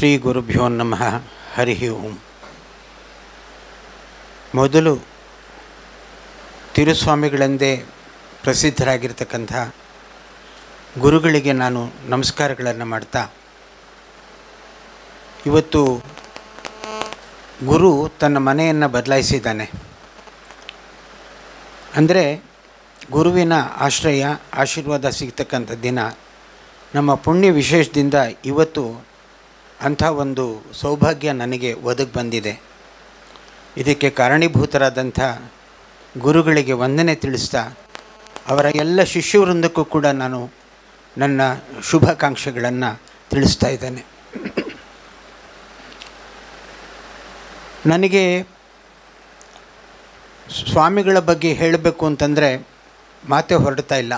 ಶ್ರೀ ಗುರುಭ್ಯೋ ನಮಃ ಹರಿ ಓಂ ಮೊದಲು ತಿರುಸ್ವಾಮಿಗಳೆಂದೇ ಪ್ರಸಿದ್ಧರಾಗಿರ್ತಕ್ಕಂಥ ಗುರುಗಳಿಗೆ ನಾನು ನಮಸ್ಕಾರಗಳನ್ನು ಮಾಡ್ತಾ ಇವತ್ತು ಗುರು ತನ್ನ ಮನೆಯನ್ನು ಬದಲಾಯಿಸಿದ್ದಾನೆ ಅಂದರೆ ಗುರುವಿನ ಆಶ್ರಯ ಆಶೀರ್ವಾದ ಸಿಗ್ತಕ್ಕಂಥ ದಿನ ನಮ್ಮ ಪುಣ್ಯ ವಿಶೇಷದಿಂದ ಇವತ್ತು ಅಂಥ ಒಂದು ಸೌಭಾಗ್ಯ ನನಗೆ ಒದಗಿ ಬಂದಿದೆ ಇದಕ್ಕೆ ಕಾರಣೀಭೂತರಾದಂಥ ಗುರುಗಳಿಗೆ ವಂದನೆ ತಿಳಿಸ್ತಾ ಅವರ ಎಲ್ಲ ಶಿಷ್ಯವೃಂದಕ್ಕೂ ಕೂಡ ನಾನು ನನ್ನ ಶುಭಾಕಾಂಕ್ಷೆಗಳನ್ನು ತಿಳಿಸ್ತಾ ಇದ್ದೇನೆ ನನಗೆ ಸ್ವಾಮಿಗಳ ಬಗ್ಗೆ ಹೇಳಬೇಕು ಅಂತಂದರೆ ಮಾತೇ ಹೊರಡ್ತಾ ಇಲ್ಲ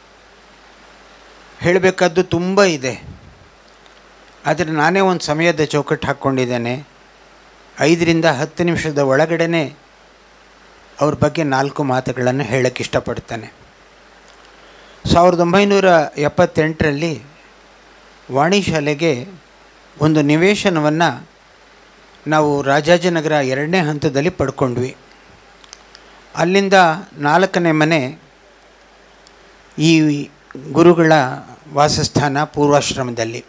ಹೇಳಬೇಕಾದ್ದು ತುಂಬ ಇದೆ ಆದರೆ ನಾನೇ ಒಂದು ಸಮಯದ ಚೌಕಟ್ಟು ಹಾಕ್ಕೊಂಡಿದ್ದೇನೆ ಐದರಿಂದ ಹತ್ತು ನಿಮಿಷದ ಒಳಗಡೆ ಅವ್ರ ಬಗ್ಗೆ ನಾಲ್ಕು ಮಾತುಗಳನ್ನು ಹೇಳೋಕ್ಕೆ ಇಷ್ಟಪಡ್ತಾನೆ ಸಾವಿರದ ಒಂಬೈನೂರ ಎಪ್ಪತ್ತೆಂಟರಲ್ಲಿ ವಾಣಿ ಶಾಲೆಗೆ ಒಂದು ನಿವೇಶನವನ್ನು ನಾವು ರಾಜಾಜಿನಗರ ಎರಡನೇ ಹಂತದಲ್ಲಿ ಪಡ್ಕೊಂಡ್ವಿ ಅಲ್ಲಿಂದ ನಾಲ್ಕನೇ ಮನೆ ಈ ಗುರುಗಳ ವಾಸಸ್ಥಾನ ಪೂರ್ವಾಶ್ರಮದಲ್ಲಿ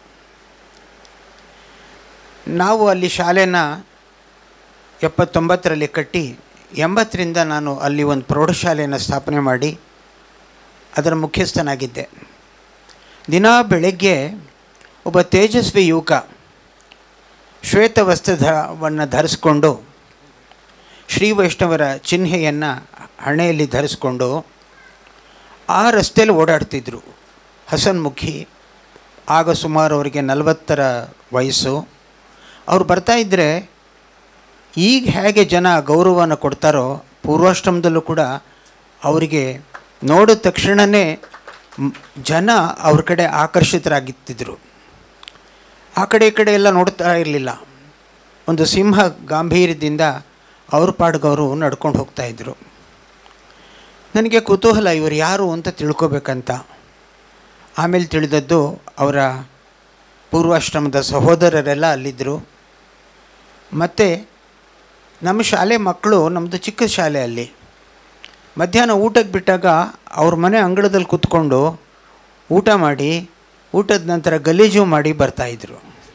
ನಾವು ಅಲ್ಲಿ ಶಾಲೆನ ಎಪ್ಪತ್ತೊಂಬತ್ತರಲ್ಲಿ ಕಟ್ಟಿ ಎಂಬತ್ತರಿಂದ ನಾನು ಅಲ್ಲಿ ಒಂದು ಪ್ರೌಢಶಾಲೆಯನ್ನು ಸ್ಥಾಪನೆ ಮಾಡಿ ಅದರ ಮುಖ್ಯಸ್ಥನಾಗಿದ್ದೆ ದಿನ ಬೆಳಗ್ಗೆ ಒಬ್ಬ ತೇಜಸ್ವಿ ಯುವಕ ಶ್ವೇತ ವಸ್ತ್ರವನ್ನು ಧರಿಸ್ಕೊಂಡು ಶ್ರೀ ವೈಷ್ಣವರ ಚಿಹ್ನೆಯನ್ನು ಹಣೆಯಲ್ಲಿ ಧರಿಸ್ಕೊಂಡು ಆ ರಸ್ತೆಯಲ್ಲಿ ಓಡಾಡ್ತಿದ್ರು ಹಸನ್ಮುಖಿ ಆಗ ಸುಮಾರು ಅವರಿಗೆ ನಲವತ್ತರ ವಯಸ್ಸು ಅವ್ರು ಬರ್ತಾಯಿದ್ರೆ ಈಗ ಹೇಗೆ ಜನ ಗೌರವವನ್ನು ಕೊಡ್ತಾರೋ ಪೂರ್ವಾಶ್ರಮದಲ್ಲೂ ಕೂಡ ಅವರಿಗೆ ನೋಡಿದ ತಕ್ಷಣವೇ ಜನ ಅವ್ರ ಕಡೆ ಆಕರ್ಷಿತರಾಗಿತ್ತಿದ್ರು ಆ ಕಡೆ ಈ ಕಡೆ ಎಲ್ಲ ನೋಡ್ತಾ ಇರಲಿಲ್ಲ ಒಂದು ಸಿಂಹ ಗಾಂಭೀರ್ಯದಿಂದ ಅವ್ರ ಪಾಡ್ಗವರು ನಡ್ಕೊಂಡು ಹೋಗ್ತಾಯಿದ್ರು ನನಗೆ ಕುತೂಹಲ ಇವರು ಯಾರು ಅಂತ ತಿಳ್ಕೊಬೇಕಂತ ಆಮೇಲೆ ತಿಳಿದದ್ದು ಅವರ ಪೂರ್ವಾಶ್ರಮದ ಸಹೋದರರೆಲ್ಲ ಅಲ್ಲಿದ್ದರು ಮತ್ತು ನಮ್ಮ ಶಾಲೆ ಮಕ್ಕಳು ನಮ್ಮದು ಚಿಕ್ಕ ಶಾಲೆ ಅಲ್ಲಿ ಮಧ್ಯಾಹ್ನ ಊಟಕ್ಕೆ ಬಿಟ್ಟಾಗ ಅವ್ರ ಮನೆ ಅಂಗಳದಲ್ಲಿ ಕೂತ್ಕೊಂಡು ಊಟ ಮಾಡಿ ಊಟದ ನಂತರ ಗಲೀಜು ಮಾಡಿ ಬರ್ತಾಯಿದ್ರು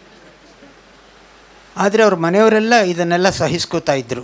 ಆದರೆ ಅವ್ರ ಮನೆಯವರೆಲ್ಲ ಇದನ್ನೆಲ್ಲ ಸಹಿಸ್ಕೋತಾ ಇದ್ದರು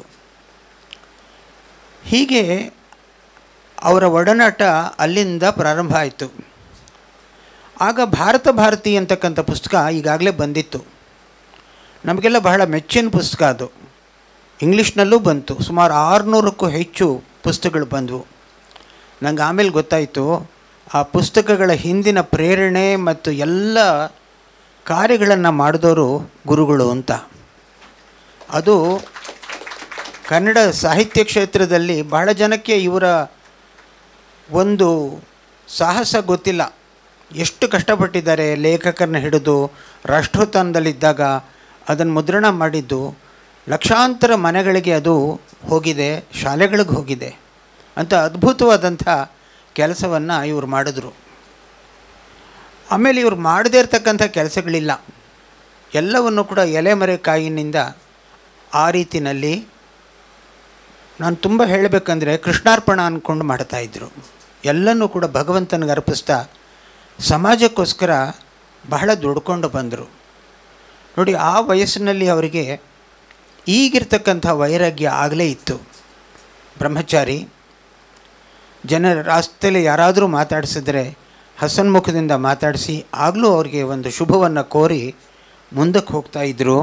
ಹೀಗೆ ಅವರ ಒಡನಾಟ ಅಲ್ಲಿಂದ ಪ್ರಾರಂಭ ಆಯಿತು ಆಗ ಭಾರತ ಭಾರತಿ ಅಂತಕ್ಕಂಥ ಪುಸ್ತಕ ಈಗಾಗಲೇ ಬಂದಿತ್ತು ನಮಗೆಲ್ಲ ಬಹಳ ಮೆಚ್ಚಿನ ಪುಸ್ತಕ ಅದು ಇಂಗ್ಲೀಷ್ನಲ್ಲೂ ಬಂತು ಸುಮಾರು ಆರುನೂರಕ್ಕೂ ಹೆಚ್ಚು ಪುಸ್ತಕಗಳು ಬಂದವು ನಂಗೆ ಆಮೇಲೆ ಗೊತ್ತಾಯಿತು ಆ ಪುಸ್ತಕಗಳ ಹಿಂದಿನ ಪ್ರೇರಣೆ ಮತ್ತು ಎಲ್ಲ ಕಾರ್ಯಗಳನ್ನು ಮಾಡಿದವರು ಗುರುಗಳು ಅಂತ ಅದು ಕನ್ನಡ ಸಾಹಿತ್ಯ ಕ್ಷೇತ್ರದಲ್ಲಿ ಬಹಳ ಜನಕ್ಕೆ ಇವರ ಒಂದು ಸಾಹಸ ಗೊತ್ತಿಲ್ಲ ಎಷ್ಟು ಕಷ್ಟಪಟ್ಟಿದ್ದಾರೆ ಲೇಖಕರನ್ನ ಹಿಡಿದು ರಾಷ್ಟ್ರೋತ್ಥಾನದಲ್ಲಿದ್ದಾಗ ಅದನ್ನು ಮುದ್ರಣ ಮಾಡಿದ್ದು ಲಕ್ಷಾಂತರ ಮನೆಗಳಿಗೆ ಅದು ಹೋಗಿದೆ ಶಾಲೆಗಳಿಗೆ ಹೋಗಿದೆ ಅಂತ ಅದ್ಭುತವಾದಂಥ ಕೆಲಸವನ್ನು ಇವರು ಮಾಡಿದ್ರು ಆಮೇಲೆ ಇವರು ಮಾಡದೇ ಇರತಕ್ಕಂಥ ಕೆಲಸಗಳಿಲ್ಲ ಎಲ್ಲವನ್ನು ಕೂಡ ಎಲೆಮರೆ ಕಾಯಿನಿಂದ ಆ ರೀತಿಯಲ್ಲಿ ನಾನು ತುಂಬ ಹೇಳಬೇಕಂದ್ರೆ ಕೃಷ್ಣಾರ್ಪಣ ಅಂದ್ಕೊಂಡು ಮಾಡ್ತಾಯಿದ್ರು ಎಲ್ಲನೂ ಕೂಡ ಭಗವಂತನಿಗೆ ಅರ್ಪಿಸ್ತಾ ಸಮಾಜಕ್ಕೋಸ್ಕರ ಬಹಳ ದುಡ್ಕೊಂಡು ಬಂದರು ನೋಡಿ ಆ ವಯಸ್ಸಿನಲ್ಲಿ ಅವರಿಗೆ ಈಗಿರ್ತಕ್ಕಂಥ ವೈರಾಗ್ಯ ಆಗಲೇ ಇತ್ತು ಬ್ರಹ್ಮಚಾರಿ ಜನರ ರಾಸ್ತೆಯಲ್ಲಿ ಯಾರಾದರೂ ಮಾತಾಡಿಸಿದ್ರೆ ಹಸನ್ಮುಖದಿಂದ ಮಾತಾಡಿಸಿ ಆಗಲೂ ಅವರಿಗೆ ಒಂದು ಶುಭವನ್ನು ಕೋರಿ ಮುಂದಕ್ಕೆ ಹೋಗ್ತಾಯಿದ್ರು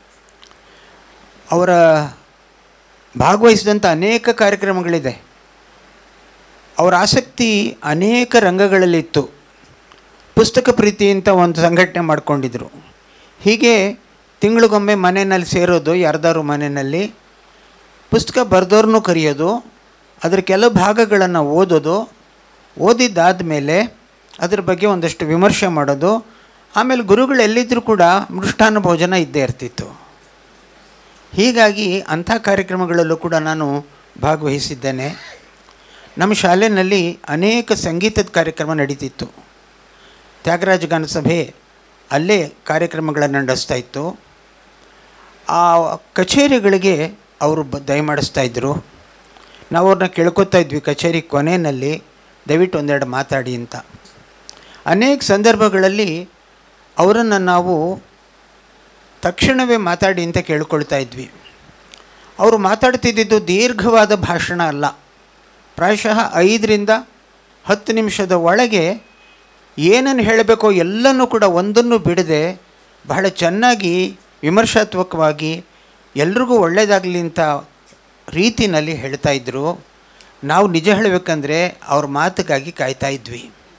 ಅವರ ಭಾಗವಹಿಸಿದಂಥ ಅನೇಕ ಕಾರ್ಯಕ್ರಮಗಳಿದೆ ಅವರ ಆಸಕ್ತಿ ಅನೇಕ ರಂಗಗಳಲ್ಲಿತ್ತು ಪುಸ್ತಕ ಪ್ರೀತಿ ಅಂತ ಒಂದು ಸಂಘಟನೆ ಮಾಡಿಕೊಂಡಿದ್ರು ಹೀಗೆ ತಿಂಗಳಿಗೊಮ್ಮೆ ಮನೆಯಲ್ಲಿ ಸೇರೋದು ಯಾರ್ದಾರು ಮನೆಯಲ್ಲಿ ಪುಸ್ತಕ ಬರೆದವ್ರನ್ನೂ ಕರೆಯೋದು ಅದರ ಕೆಲವು ಭಾಗಗಳನ್ನು ಓದೋದು ಓದಿದ್ದಾದ ಮೇಲೆ ಅದ್ರ ಬಗ್ಗೆ ಒಂದಷ್ಟು ವಿಮರ್ಶೆ ಮಾಡೋದು ಆಮೇಲೆ ಗುರುಗಳು ಎಲ್ಲಿದ್ದರೂ ಕೂಡ ಮೃಷ್ಟಾನ್ನ ಭೋಜನ ಇದ್ದೇ ಇರ್ತಿತ್ತು ಹೀಗಾಗಿ ಅಂಥ ಕಾರ್ಯಕ್ರಮಗಳಲ್ಲೂ ಕೂಡ ನಾನು ಭಾಗವಹಿಸಿದ್ದೇನೆ ನಮ್ಮ ಶಾಲೆಯಲ್ಲಿ ಅನೇಕ ಸಂಗೀತದ ಕಾರ್ಯಕ್ರಮ ನಡೀತಿತ್ತು ತ್ಯಾಗರಾಜ ಗಾನ ಸಭೆ ಅಲ್ಲೇ ಕಾರ್ಯಕ್ರಮಗಳನ್ನು ನಡೆಸ್ತಾ ಇತ್ತು ಆ ಕಚೇರಿಗಳಿಗೆ ಅವರು ಬ ದಯಮಾಡಿಸ್ತಾ ಇದ್ದರು ನಾವು ಅವ್ರನ್ನ ಕೇಳ್ಕೊತಾ ಇದ್ವಿ ಕಚೇರಿ ಕೊನೆಯಲ್ಲಿ ದಯವಿಟ್ಟು ಒಂದೆರಡು ಮಾತಾಡಿ ಅಂತ ಅನೇಕ ಸಂದರ್ಭಗಳಲ್ಲಿ ಅವರನ್ನು ನಾವು ತಕ್ಷಣವೇ ಮಾತಾಡಿ ಅಂತ ಕೇಳ್ಕೊಳ್ತಾ ಇದ್ವಿ ಅವರು ಮಾತಾಡ್ತಿದ್ದಿದ್ದು ದೀರ್ಘವಾದ ಭಾಷಣ ಅಲ್ಲ ಪ್ರಾಯಶಃ ಐದರಿಂದ ಹತ್ತು ನಿಮಿಷದ ಒಳಗೆ ಏನನ್ನು ಹೇಳಬೇಕೋ ಎಲ್ಲನೂ ಕೂಡ ಒಂದನ್ನು ಬಿಡದೆ ಬಹಳ ಚೆನ್ನಾಗಿ ವಿಮರ್ಶಾತ್ಮಕವಾಗಿ ಎಲ್ರಿಗೂ ಒಳ್ಳೆಯದಾಗಲಿ ಅಂತ ರೀತಿನಲ್ಲಿ ಹೇಳ್ತಾ ಇದ್ದರು ನಾವು ನಿಜ ಹೇಳಬೇಕಂದ್ರೆ ಅವ್ರ ಮಾತಿಗಾಗಿ ಕಾಯ್ತಾ ಇದ್ವಿ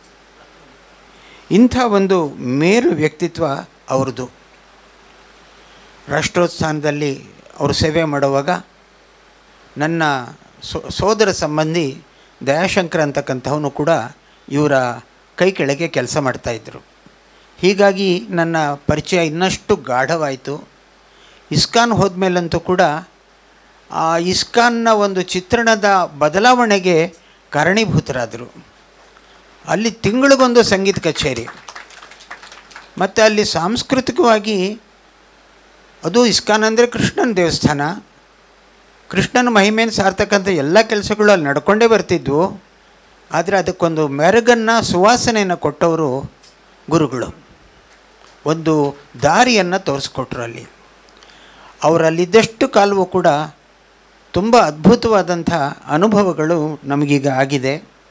ಇಂಥ ಒಂದು ಮೇರು ವ್ಯಕ್ತಿತ್ವ ಅವ್ರದ್ದು ರಾಷ್ಟ್ರೋತ್ಥಾನದಲ್ಲಿ ಅವರು ಸೇವೆ ಮಾಡುವಾಗ ನನ್ನ ಸೋ ಸೋದರ ಸಂಬಂಧಿ ದಯಾಶಂಕರ್ ಅಂತಕ್ಕಂಥವನು ಕೂಡ ಇವರ ಕೈ ಕೆಳಗೆ ಕೆಲಸ ಮಾಡ್ತಾಯಿದ್ರು ಹೀಗಾಗಿ ನನ್ನ ಪರಿಚಯ ಇನ್ನಷ್ಟು ಗಾಢವಾಯಿತು ಇಸ್ಕಾನ್ ಹೋದ್ಮೇಲಂತೂ ಕೂಡ ಆ ಇಸ್ಕಾನ್ನ ಒಂದು ಚಿತ್ರಣದ ಬದಲಾವಣೆಗೆ ಕಾರಣೀಭೂತರಾದರು ಅಲ್ಲಿ ತಿಂಗಳಿಗೊಂದು ಸಂಗೀತ ಕಚೇರಿ ಮತ್ತು ಅಲ್ಲಿ ಸಾಂಸ್ಕೃತಿಕವಾಗಿ ಅದು ಇಸ್ಕಾನ್ ಅಂದರೆ ಕೃಷ್ಣನ ದೇವಸ್ಥಾನ ಕೃಷ್ಣನ ಮಹಿಮೆಯನ್ನು ಸಾರ್ತಕ್ಕಂಥ ಎಲ್ಲ ಕೆಲಸಗಳು ಅಲ್ಲಿ ನಡ್ಕೊಂಡೇ ಬರ್ತಿದ್ವು ಆದರೆ ಅದಕ್ಕೊಂದು ಮೆರಗನ್ನು ಸುವಾಸನೆಯನ್ನು ಕೊಟ್ಟವರು ಗುರುಗಳು ಒಂದು ದಾರಿಯನ್ನು ತೋರಿಸ್ಕೊಟ್ರು ಅಲ್ಲಿ ಅವರಲ್ಲಿದ್ದಷ್ಟು ಕಾಲವೂ ಕೂಡ ತುಂಬ ಅದ್ಭುತವಾದಂಥ ಅನುಭವಗಳು ನಮಗೀಗ ಆಗಿದೆ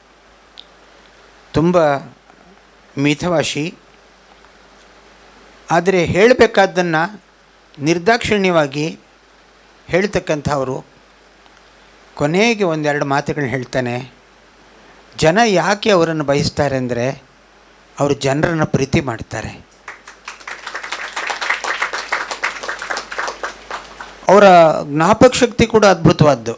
ತುಂಬ ಮಿತವಾಶಿ ಆದರೆ ಹೇಳಬೇಕಾದ್ದನ್ನು ನಿರ್ದಾಕ್ಷಿಣ್ಯವಾಗಿ ಹೇಳ್ತಕ್ಕಂಥವರು ಕೊನೆಗೆ ಒಂದೆರಡು ಮಾತುಗಳನ್ನ ಹೇಳ್ತಾನೆ ಜನ ಯಾಕೆ ಅವರನ್ನು ಬಯಸ್ತಾರೆ ಅಂದರೆ ಅವರು ಜನರನ್ನು ಪ್ರೀತಿ ಮಾಡ್ತಾರೆ ಅವರ ಜ್ಞಾಪಕ ಶಕ್ತಿ ಕೂಡ ಅದ್ಭುತವಾದ್ದು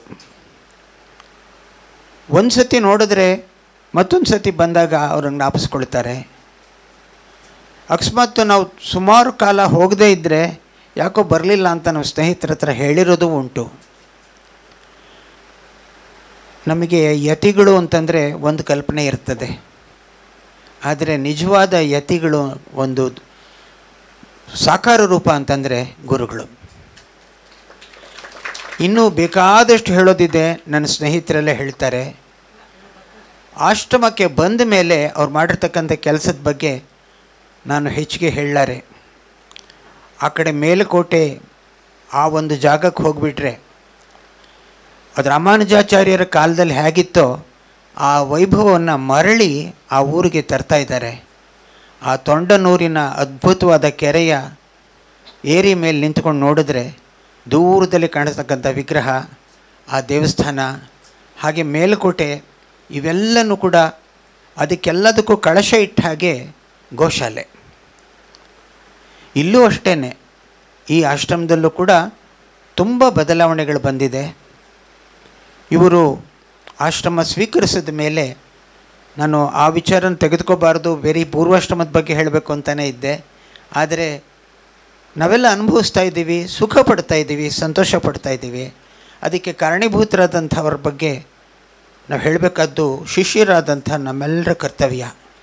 ಒಂದು ಸತಿ ನೋಡಿದ್ರೆ ಮತ್ತೊಂದು ಸತಿ ಬಂದಾಗ ಅವ್ರನ್ನ ಜ್ಞಾಪಿಸ್ಕೊಳ್ತಾರೆ ಅಕಸ್ಮಾತ್ ನಾವು ಸುಮಾರು ಕಾಲ ಹೋಗದೇ ಇದ್ದರೆ ಯಾಕೋ ಬರಲಿಲ್ಲ ಅಂತ ನಾವು ಸ್ನೇಹಿತರ ಹತ್ರ ಹೇಳಿರೋದು ಉಂಟು ನಮಗೆ ಯತಿಗಳು ಅಂತಂದರೆ ಒಂದು ಕಲ್ಪನೆ ಇರ್ತದೆ ಆದರೆ ನಿಜವಾದ ಯತಿಗಳು ಒಂದು ಸಾಕಾರ ರೂಪ ಅಂತಂದರೆ ಗುರುಗಳು ಇನ್ನೂ ಬೇಕಾದಷ್ಟು ಹೇಳೋದಿದೆ ನನ್ನ ಸ್ನೇಹಿತರೆಲ್ಲ ಹೇಳ್ತಾರೆ ಆಶ್ರಮಕ್ಕೆ ಬಂದ ಮೇಲೆ ಅವ್ರು ಮಾಡಿರ್ತಕ್ಕಂಥ ಕೆಲಸದ ಬಗ್ಗೆ ನಾನು ಹೆಚ್ಚಿಗೆ ಹೇಳಲಾರೆ ಆ ಕಡೆ ಮೇಲುಕೋಟೆ ಆ ಒಂದು ಜಾಗಕ್ಕೆ ಹೋಗಿಬಿಟ್ರೆ ಅದು ರಾಮಾನುಜಾಚಾರ್ಯರ ಕಾಲದಲ್ಲಿ ಹೇಗಿತ್ತೋ ಆ ವೈಭವವನ್ನು ಮರಳಿ ಆ ಊರಿಗೆ ತರ್ತಾ ಇದ್ದಾರೆ ಆ ತೊಂಡನೂರಿನ ಅದ್ಭುತವಾದ ಕೆರೆಯ ಏರಿ ಮೇಲೆ ನಿಂತ್ಕೊಂಡು ನೋಡಿದ್ರೆ ದೂರದಲ್ಲಿ ಕಾಣಿಸ್ತಕ್ಕಂಥ ವಿಗ್ರಹ ಆ ದೇವಸ್ಥಾನ ಹಾಗೆ ಮೇಲುಕೋಟೆ ಇವೆಲ್ಲನೂ ಕೂಡ ಅದಕ್ಕೆಲ್ಲದಕ್ಕೂ ಕಳಶ ಇಟ್ಟ ಹಾಗೆ ಗೋಶಾಲೆ ಇಲ್ಲೂ ಅಷ್ಟೇ ಈ ಆಶ್ರಮದಲ್ಲೂ ಕೂಡ ತುಂಬ ಬದಲಾವಣೆಗಳು ಬಂದಿದೆ ಇವರು ಆಶ್ರಮ ಸ್ವೀಕರಿಸಿದ ಮೇಲೆ ನಾನು ಆ ವಿಚಾರನ ತೆಗೆದುಕೋಬಾರ್ದು ಬೇರೆ ಪೂರ್ವಾಶ್ರಮದ ಬಗ್ಗೆ ಹೇಳಬೇಕು ಅಂತಲೇ ಇದ್ದೆ ಆದರೆ ನಾವೆಲ್ಲ ಅನುಭವಿಸ್ತಾ ಇದ್ದೀವಿ ಸುಖ ಪಡ್ತಾ ಇದ್ದೀವಿ ಸಂತೋಷ ಪಡ್ತಾ ಇದ್ದೀವಿ ಅದಕ್ಕೆ ಕಾರಣೀಭೂತರಾದಂಥವ್ರ ಬಗ್ಗೆ ನಾವು ಹೇಳಬೇಕಾದ್ದು ಶಿಷ್ಯರಾದಂಥ ನಮ್ಮೆಲ್ಲರ ಕರ್ತವ್ಯ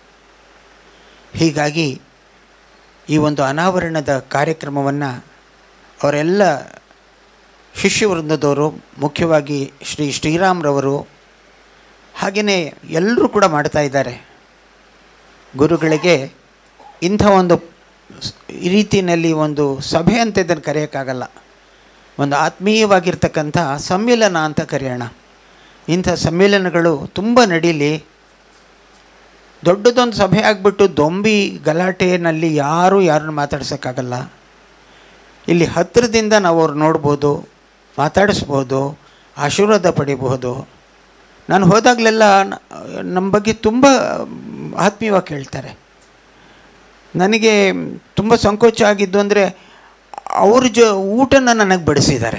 ಹೀಗಾಗಿ ಈ ಒಂದು ಅನಾವರಣದ ಕಾರ್ಯಕ್ರಮವನ್ನು ಅವರೆಲ್ಲ ಶಿಷ್ಯವೃಂದದವರು ಮುಖ್ಯವಾಗಿ ಶ್ರೀ ಶ್ರೀರಾಮ್ರವರು ಹಾಗೆಯೇ ಎಲ್ಲರೂ ಕೂಡ ಮಾಡ್ತಾ ಇದ್ದಾರೆ ಗುರುಗಳಿಗೆ ಇಂಥ ಒಂದು ಸ್- ಈ ರೀತಿಯಲ್ಲಿ ಒಂದು ಸಭೆ ಅಂತ ಇದನ್ನು ಕರೆಯೋಕ್ಕಾಗಲ್ಲ ಒಂದು ಆತ್ಮೀಯವಾಗಿರ್ತಕ್ಕಂಥ ಸಮ್ಮಿಲನ ಅಂತ ಕರೆಯೋಣ ಇಂಥ ಸಮ್ಮಿಲನಗಳು ತುಂಬ ನಡೀಲಿ ದೊಡ್ಡದೊಂದು ಸಭೆ ಆಗಿಬಿಟ್ಟು ದೊಂಬಿ ಗಲಾಟೆನಲ್ಲಿ ಯಾರೂ ಯಾರನ್ನು ಮಾತಾಡ್ಸೋಕ್ಕಾಗಲ್ಲ ಇಲ್ಲಿ ಹತ್ತಿರದಿಂದ ನಾವು ಅವ್ರು ನೋಡ್ಬೋದು ಮಾತಾಡಿಸ್ಬೋದು ಆಶೀರ್ವಾದ ಪಡಿಬಹುದು ನಾನು ಹೋದಾಗಲೆಲ್ಲ ನ- ನಮ್ಮ ಬಗ್ಗೆ ತುಂಬ ಆತ್ಮೀಯವಾಗಿ ಕೇಳ್ತಾರೆ ನನಗೆ ತುಂಬ ಸಂಕೋಚ ಆಗಿದ್ದು ಅಂದರೆ ಅವ್ರ ಜ ಊಟನ ನನಗೆ ಬಡಿಸಿದ್ದಾರೆ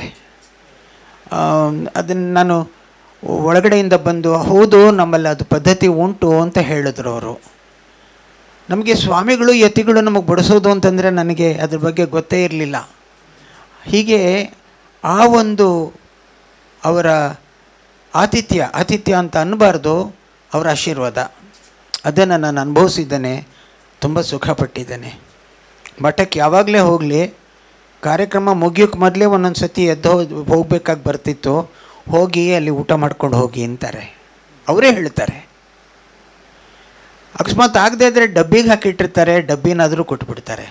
ಅದನ್ನು ನಾನು ಒಳಗಡೆಯಿಂದ ಬಂದು ಹೌದು ನಮ್ಮಲ್ಲಿ ಅದು ಪದ್ಧತಿ ಉಂಟು ಅಂತ ಹೇಳಿದ್ರು ಅವರು ನಮಗೆ ಸ್ವಾಮಿಗಳು ಯತಿಗಳು ನಮಗೆ ಬಡಿಸೋದು ಅಂತಂದರೆ ನನಗೆ ಅದ್ರ ಬಗ್ಗೆ ಗೊತ್ತೇ ಇರಲಿಲ್ಲ ಹೀಗೆ ಆ ಒಂದು ಅವರ ಆತಿಥ್ಯ ಆತಿಥ್ಯ ಅಂತ ಅನ್ನಬಾರ್ದು ಅವರ ಆಶೀರ್ವಾದ ಅದನ್ನು ನಾನು ಅನುಭವಿಸಿದ್ದೇನೆ ತುಂಬ ಸುಖಪಟ್ಟಿದ್ದೇನೆ ಮಠಕ್ಕೆ ಯಾವಾಗಲೇ ಹೋಗಲಿ ಕಾರ್ಯಕ್ರಮ ಮುಗಿಯೋಕ್ಕೆ ಮೊದಲೇ ಒಂದೊಂದು ಸತಿ ಎದ್ದು ಹೋಗ್ಬೇಕಾಗಿ ಬರ್ತಿತ್ತು ಹೋಗಿ ಅಲ್ಲಿ ಊಟ ಮಾಡ್ಕೊಂಡು ಹೋಗಿ ಅಂತಾರೆ ಅವರೇ ಹೇಳ್ತಾರೆ ಅಕಸ್ಮಾತ್ ಆಗದೆ ಇದ್ದರೆ ಡಬ್ಬಿಗೆ ಹಾಕಿಟ್ಟಿರ್ತಾರೆ ಡಬ್ಬಿನಾದರೂ ಕೊಟ್ಬಿಡ್ತಾರೆ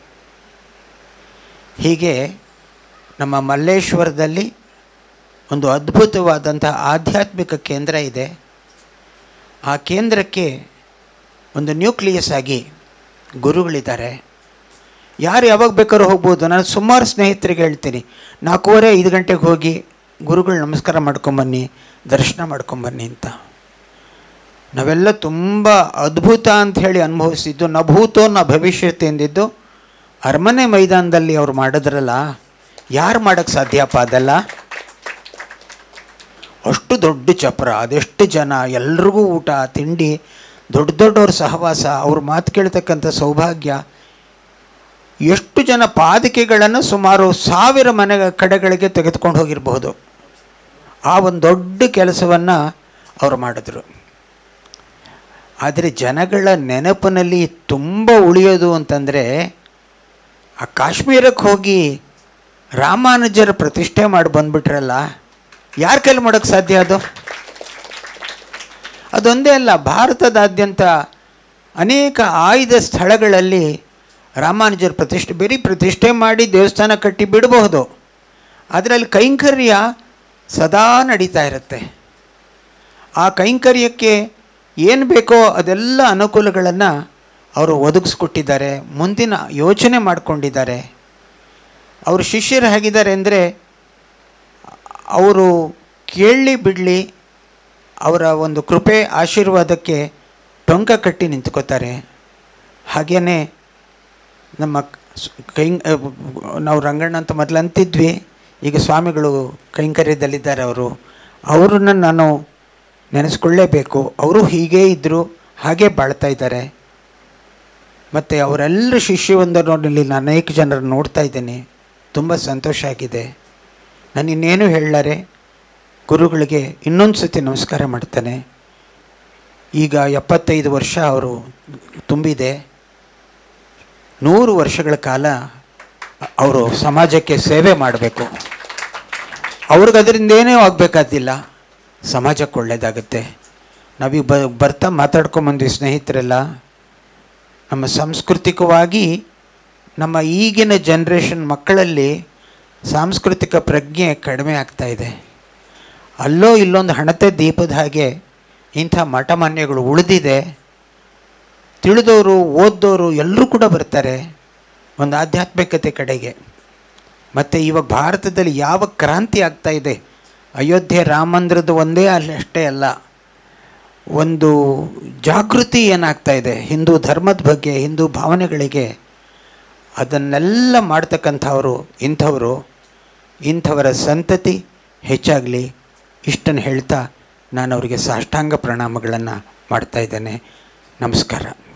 ಹೀಗೆ ನಮ್ಮ ಮಲ್ಲೇಶ್ವರದಲ್ಲಿ ಒಂದು ಅದ್ಭುತವಾದಂಥ ಆಧ್ಯಾತ್ಮಿಕ ಕೇಂದ್ರ ಇದೆ ಆ ಕೇಂದ್ರಕ್ಕೆ ಒಂದು ನ್ಯೂಕ್ಲಿಯಸ್ ಆಗಿ ಗುರುಗಳಿದ್ದಾರೆ ಯಾರು ಯಾವಾಗ ಬೇಕಾದ್ರೂ ಹೋಗ್ಬೋದು ನಾನು ಸುಮಾರು ಸ್ನೇಹಿತರಿಗೆ ಹೇಳ್ತೀನಿ ನಾಲ್ಕೂವರೆ ಐದು ಗಂಟೆಗೆ ಹೋಗಿ ಗುರುಗಳು ನಮಸ್ಕಾರ ಮಾಡ್ಕೊಂಬನ್ನಿ ದರ್ಶನ ಮಾಡ್ಕೊಂಬನ್ನಿ ಅಂತ ನಾವೆಲ್ಲ ತುಂಬ ಅದ್ಭುತ ಅಂತ ಹೇಳಿ ಅನುಭವಿಸಿದ್ದು ನ ಭೂತೋ ನ ಭವಿಷ್ಯತ್ ಎಂದಿದ್ದು ಅರಮನೆ ಮೈದಾನದಲ್ಲಿ ಅವ್ರು ಮಾಡಿದ್ರಲ್ಲ ಯಾರು ಮಾಡೋಕ್ಕೆ ಸಾಧ್ಯಪ್ಪ ಅದೆಲ್ಲ ಅಷ್ಟು ದೊಡ್ಡ ಚಪ್ರ ಅದೆಷ್ಟು ಜನ ಎಲ್ರಿಗೂ ಊಟ ತಿಂಡಿ ದೊಡ್ಡ ದೊಡ್ಡವ್ರ ಸಹವಾಸ ಅವ್ರ ಮಾತು ಕೇಳ್ತಕ್ಕಂಥ ಸೌಭಾಗ್ಯ ಎಷ್ಟು ಜನ ಪಾದಕೆಗಳನ್ನು ಸುಮಾರು ಸಾವಿರ ಮನೆ ಕಡೆಗಳಿಗೆ ತೆಗೆದುಕೊಂಡು ಹೋಗಿರಬಹುದು ಆ ಒಂದು ದೊಡ್ಡ ಕೆಲಸವನ್ನು ಅವರು ಮಾಡಿದ್ರು ಆದರೆ ಜನಗಳ ನೆನಪಿನಲ್ಲಿ ತುಂಬ ಉಳಿಯೋದು ಅಂತಂದರೆ ಆ ಕಾಶ್ಮೀರಕ್ಕೆ ಹೋಗಿ ರಾಮಾನುಜರ ಪ್ರತಿಷ್ಠೆ ಮಾಡಿ ಬಂದ್ಬಿಟ್ರಲ್ಲ ಯಾರ ಕೈಲಿ ಮಾಡೋಕ್ಕೆ ಸಾಧ್ಯ ಅದು ಅದೊಂದೇ ಅಲ್ಲ ಭಾರತದಾದ್ಯಂತ ಅನೇಕ ಆಯ್ದ ಸ್ಥಳಗಳಲ್ಲಿ ರಾಮಾನುಜರ ಪ್ರತಿಷ್ಠೆ ಬರೀ ಪ್ರತಿಷ್ಠೆ ಮಾಡಿ ದೇವಸ್ಥಾನ ಕಟ್ಟಿ ಬಿಡಬಹುದು ಅದರಲ್ಲಿ ಕೈಂಕರ್ಯ ಸದಾ ನಡೀತಾ ಇರುತ್ತೆ ಆ ಕೈಂಕರ್ಯಕ್ಕೆ ಏನು ಬೇಕೋ ಅದೆಲ್ಲ ಅನುಕೂಲಗಳನ್ನು ಅವರು ಒದಗಿಸ್ಕೊಟ್ಟಿದ್ದಾರೆ ಮುಂದಿನ ಯೋಚನೆ ಮಾಡಿಕೊಂಡಿದ್ದಾರೆ ಅವರು ಶಿಷ್ಯರು ಹೇಗಿದ್ದಾರೆ ಅಂದರೆ ಅವರು ಕೇಳಲಿ ಬಿಡಲಿ ಅವರ ಒಂದು ಕೃಪೆ ಆಶೀರ್ವಾದಕ್ಕೆ ಟೊಂಕ ಕಟ್ಟಿ ನಿಂತ್ಕೋತಾರೆ ಹಾಗೆಯೇ ನಮ್ಮ ಸ್- ಕೈ ನಾವು ರಂಗಣ್ಣ ಅಂತ ಮೊದಲು ಅಂತಿದ್ವಿ ಈಗ ಸ್ವಾಮಿಗಳು ಕೈಂಕರ್ಯದಲ್ಲಿದ್ದಾರೆ ಅವರು ಅವರನ್ನು ನಾನು ನೆನೆಸ್ಕೊಳ್ಳೇಬೇಕು ಅವರು ಹೀಗೇ ಇದ್ದರು ಹಾಗೇ ಬಾಳ್ತಾ ಇದ್ದಾರೆ ಮತ್ತು ಅವರೆಲ್ಲರ ಶಿಷ್ಯವೊಂದರಲ್ಲಿ ನಾನು ಅನೇಕ ಜನರನ್ನು ನೋಡ್ತಾ ಇದ್ದೇನೆ ತುಂಬ ಸಂತೋಷ ಆಗಿದೆ ನಾನು ಇನ್ನೇನು ಹೇಳಲಾರೆ ಗುರುಗಳಿಗೆ ಇನ್ನೊಂದು ಸತಿ ನಮಸ್ಕಾರ ಮಾಡ್ತಾನೆ ಈಗ ಎಪ್ಪತ್ತೈದು ವರ್ಷ ಅವರು ತುಂಬಿದೆ ನೂರು ವರ್ಷಗಳ ಕಾಲ ಅವರು ಸಮಾಜಕ್ಕೆ ಸೇವೆ ಮಾಡಬೇಕು ಅವ್ರಿಗೆ ಅದರಿಂದ ಏನೂ ಆಗಬೇಕಾದಿಲ್ಲ ಸಮಾಜಕ್ಕೆ ಒಳ್ಳೆಯದಾಗುತ್ತೆ ನಾವೀಗ ಬ ಬರ್ತಾ ಮಾತಾಡ್ಕೊಂಬಂದ್ವಿ ಸ್ನೇಹಿತರೆಲ್ಲ ನಮ್ಮ ಸಾಂಸ್ಕೃತಿಕವಾಗಿ ನಮ್ಮ ಈಗಿನ ಜನ್ರೇಷನ್ ಮಕ್ಕಳಲ್ಲಿ ಸಾಂಸ್ಕೃತಿಕ ಪ್ರಜ್ಞೆ ಕಡಿಮೆ ಆಗ್ತಾ ಇದೆ ಅಲ್ಲೋ ಇಲ್ಲೊಂದು ಹಣತೆ ದೀಪದ ಹಾಗೆ ಇಂಥ ಮಠಮಾನ್ಯಗಳು ಉಳಿದಿದೆ ತಿಳಿದವರು ಓದ್ದವರು ಎಲ್ಲರೂ ಕೂಡ ಬರ್ತಾರೆ ಒಂದು ಆಧ್ಯಾತ್ಮಿಕತೆ ಕಡೆಗೆ ಮತ್ತು ಇವಾಗ ಭಾರತದಲ್ಲಿ ಯಾವ ಕ್ರಾಂತಿ ಆಗ್ತಾ ಇದೆ ಅಯೋಧ್ಯೆ ರಾಮ ಮಂದಿರದ ಒಂದೇ ಅಲ್ಲಿ ಅಷ್ಟೇ ಅಲ್ಲ ಒಂದು ಜಾಗೃತಿ ಏನಾಗ್ತಾ ಇದೆ ಹಿಂದೂ ಧರ್ಮದ ಬಗ್ಗೆ ಹಿಂದೂ ಭಾವನೆಗಳಿಗೆ ಅದನ್ನೆಲ್ಲ ಮಾಡ್ತಕ್ಕಂಥವರು ಇಂಥವರು ಇಂಥವರ ಸಂತತಿ ಹೆಚ್ಚಾಗಲಿ ಇಷ್ಟನ್ನು ಹೇಳ್ತಾ ನಾನು ಅವರಿಗೆ ಸಾಷ್ಟಾಂಗ ಪ್ರಣಾಮಗಳನ್ನು ಮಾಡ್ತಾ ಇದ್ದೇನೆ ನಮಸ್ಕಾರ